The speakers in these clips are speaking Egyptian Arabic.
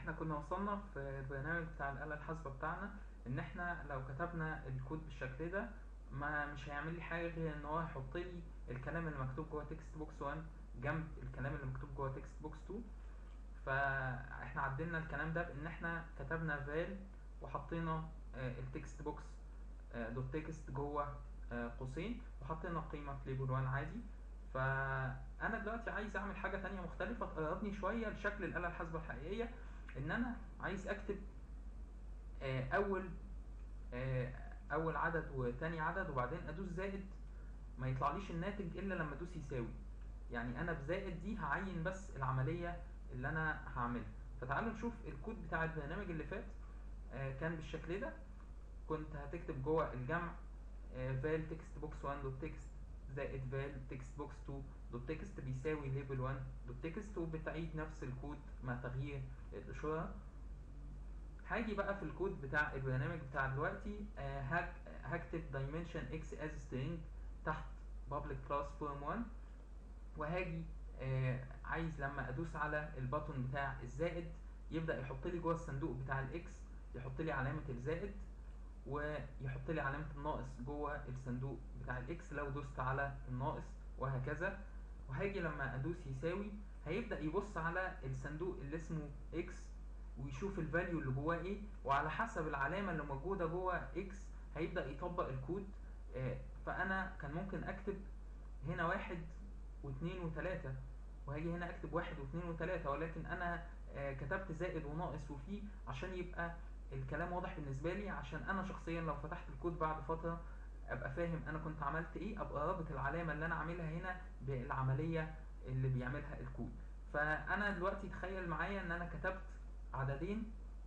احنا كنا وصلنا في البرنامج بتاع الآلة الحاسبة بتاعنا ان احنا لو كتبنا الكود بالشكل ده ما مش هيعمل لي حاجة غير ان هو يحط لي الكلام اللي مكتوب جوه تكست بوكس 1 جنب الكلام اللي مكتوب جوه تكست بوكس 2 فاحنا عدلنا الكلام ده بان احنا كتبنا فال وحطينا التكست بوكس دوت تكست جوه آه، قوسين وحطينا قيمة في ليبل 1 عادي فانا دلوقتي عايز اعمل حاجة تانية مختلفة تقربني شوية لشكل الآلة الحاسبة الحقيقية ان انا عايز اكتب آه، اول آه، اول عدد وتاني عدد وبعدين ادوس زائد ما يطلعليش الناتج الا لما ادوس يساوي يعني انا بزائد دي هعين بس العملية اللي انا هعملها فتعالوا نشوف الكود بتاع البرنامج اللي فات آه، كان بالشكل ده كنت هتكتب جوه الجمع فال تكست بوكس 1 دوت تكست زائد فال تكست بوكس 2 دوت تكست بيساوي ليبل 1 دوت تكست وبتعيد نفس الكود مع تغيير الإشارة هاجي بقى في الكود بتاع البرنامج بتاع دلوقتي آه، هك- هكتب dimension x as string تحت public class form 1 وهاجي آه، عايز لما ادوس على البطن بتاع الزائد يبدا يحط لي جوه الصندوق بتاع الاكس يحط لي علامه الزائد ويحط لي علامه الناقص جوه الصندوق بتاع الاكس لو دوست على الناقص وهكذا وهاجي لما ادوس يساوي هيبدا يبص على الصندوق اللي اسمه اكس ويشوف الفاليو اللي جواه ايه وعلى حسب العلامه اللي موجوده جوه اكس هيبدا يطبق الكود آه، فانا كان ممكن اكتب هنا واحد واثنين وثلاثة وهاجي هنا اكتب واحد واثنين وثلاثة ولكن انا آه، كتبت زائد وناقص وفيه عشان يبقى الكلام واضح بالنسبة لي عشان انا شخصيا لو فتحت الكود بعد فترة ابقى فاهم انا كنت عملت ايه ابقى رابط العلامة اللي انا عاملها هنا بالعملية اللي بيعملها الكود فانا دلوقتي تخيل معايا ان انا كتبت عددين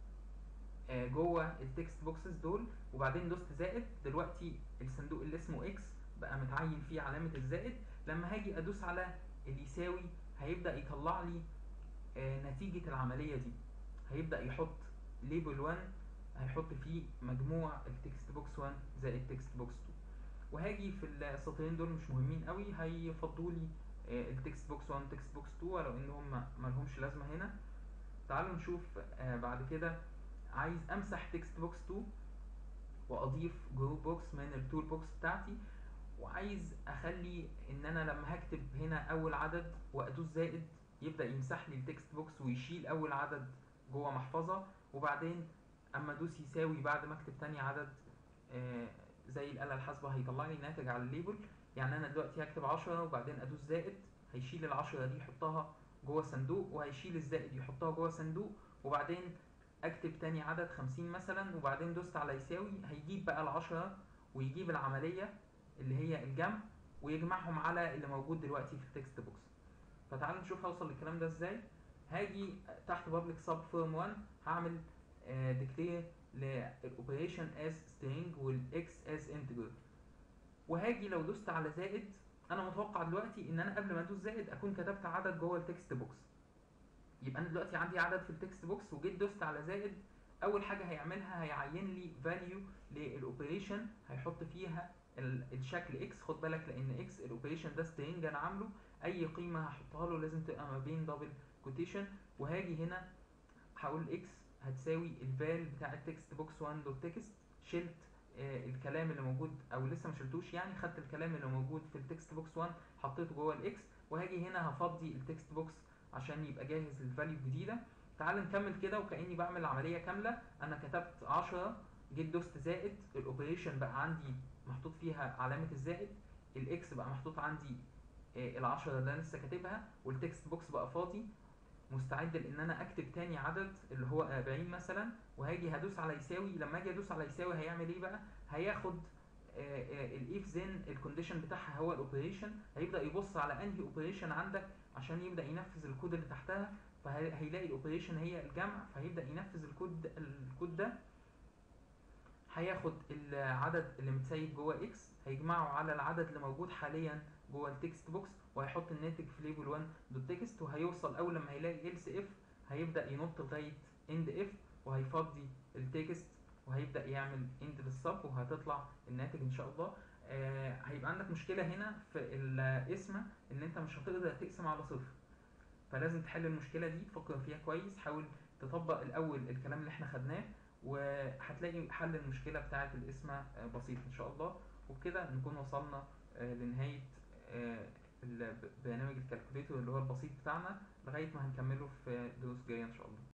آه، جوه التكست بوكسز دول وبعدين دوست زائد دلوقتي الصندوق اللي اسمه اكس بقى متعين فيه علامة الزائد لما هاجي ادوس على اليساوي هيبدأ يطلع لي آه، نتيجة العملية دي هيبدأ يحط ليبل 1 هيحط فيه مجموع التكست بوكس 1 زائد تكست بوكس 2 وهاجي في السطرين دول مش مهمين قوي هيفضوا لي آه، التكست بوكس 1 والتكست بوكس 2 ولو انهم ما- مالهمش لازمة هنا تعالوا نشوف آه، بعد كده عايز امسح تكست بوكس 2 واضيف جروب بوكس من التول بوكس بتاعتي وعايز اخلي ان انا لما هكتب هنا اول عدد وادوس زائد يبدا يمسح لي التكست بوكس ويشيل اول عدد جوه محفظه وبعدين اما ادوس يساوي بعد ما اكتب تاني عدد آه، زي الاله الحاسبه هيطلع لي ناتج على الليبل يعني انا دلوقتي هكتب 10 وبعدين ادوس زائد هيشيل العشرة دي يحطها جوه صندوق وهيشيل الزائد يحطها جوه صندوق وبعدين اكتب تاني عدد 50 مثلا وبعدين دوست على يساوي هيجيب بقى العشرة ويجيب العملية اللي هي الجمع ويجمعهم على اللي موجود دلوقتي في التكست بوكس فتعالوا نشوف هوصل للكلام ده ازاي هاجي تحت public sub form 1 هعمل ديكلير للاوبريشن as string والاكس as integer وهاجي لو دوست على زائد انا متوقع دلوقتي ان انا قبل ما ادوس زائد اكون كتبت عدد جوه التكست بوكس يبقى انا دلوقتي عندي عدد في التكست بوكس وجيت دوست على زائد اول حاجه هيعملها هيعين لي فاليو للاوبريشن هيحط فيها ال- الشكل اكس خد بالك لان اكس الاوبريشن ده سترينج انا عامله اي قيمه هحطها له لازم تبقى ما بين دبل كوتيشن وهاجي هنا هقول اكس هتساوي الفال بتاع التكست بوكس 1 دوت تكست شلت آه، الكلام اللي موجود او لسه ما شلتوش يعني خدت الكلام اللي موجود في التكست بوكس 1 حطيته جوه الاكس وهاجي هنا هفضي التكست بوكس عشان يبقى جاهز للفاليو الجديده تعال نكمل كده وكاني بعمل عمليه كامله انا كتبت 10 جيت دوست زائد الاوبريشن بقى عندي محطوط فيها علامه الزائد الاكس بقى محطوط عندي آه، العشرة اللي انا لسه كاتبها والتكست بوكس بقى فاضي مستعد لان انا اكتب تاني عدد اللي هو 40 مثلا وهاجي هدوس على يساوي لما اجي ادوس على يساوي هيعمل ايه بقى هياخد الايف زين الكونديشن بتاعها هو الاوبريشن هيبدا يبص على انهي اوبريشن عندك عشان يبدا ينفذ الكود اللي تحتها فهيلاقي الاوبريشن هي الجمع فهيبدا ينفذ الكود الكود ده هياخد العدد اللي متسيب جوه اكس هيجمعه على العدد اللي موجود حاليا جوه التكست بوكس وهيحط الناتج في ليبل 1 دوت تكست وهيوصل اول لما هيلاقي else if هيبدا ينط لغايه end if وهيفضي التكست وهيبدا يعمل end للصب وهتطلع الناتج ان شاء الله آه هيبقى عندك مشكله هنا في القسمه ان انت مش هتقدر تقسم على صفر فلازم تحل المشكله دي تفكر فيها كويس حاول تطبق الاول الكلام اللي احنا خدناه وهتلاقي حل المشكله بتاعه القسمه آه، بسيط ان شاء الله وبكده نكون وصلنا آه، لنهايه آه، البرنامج الكالكوليتور اللي هو البسيط بتاعنا لغايه ما هنكمله في دروس جايه ان شاء الله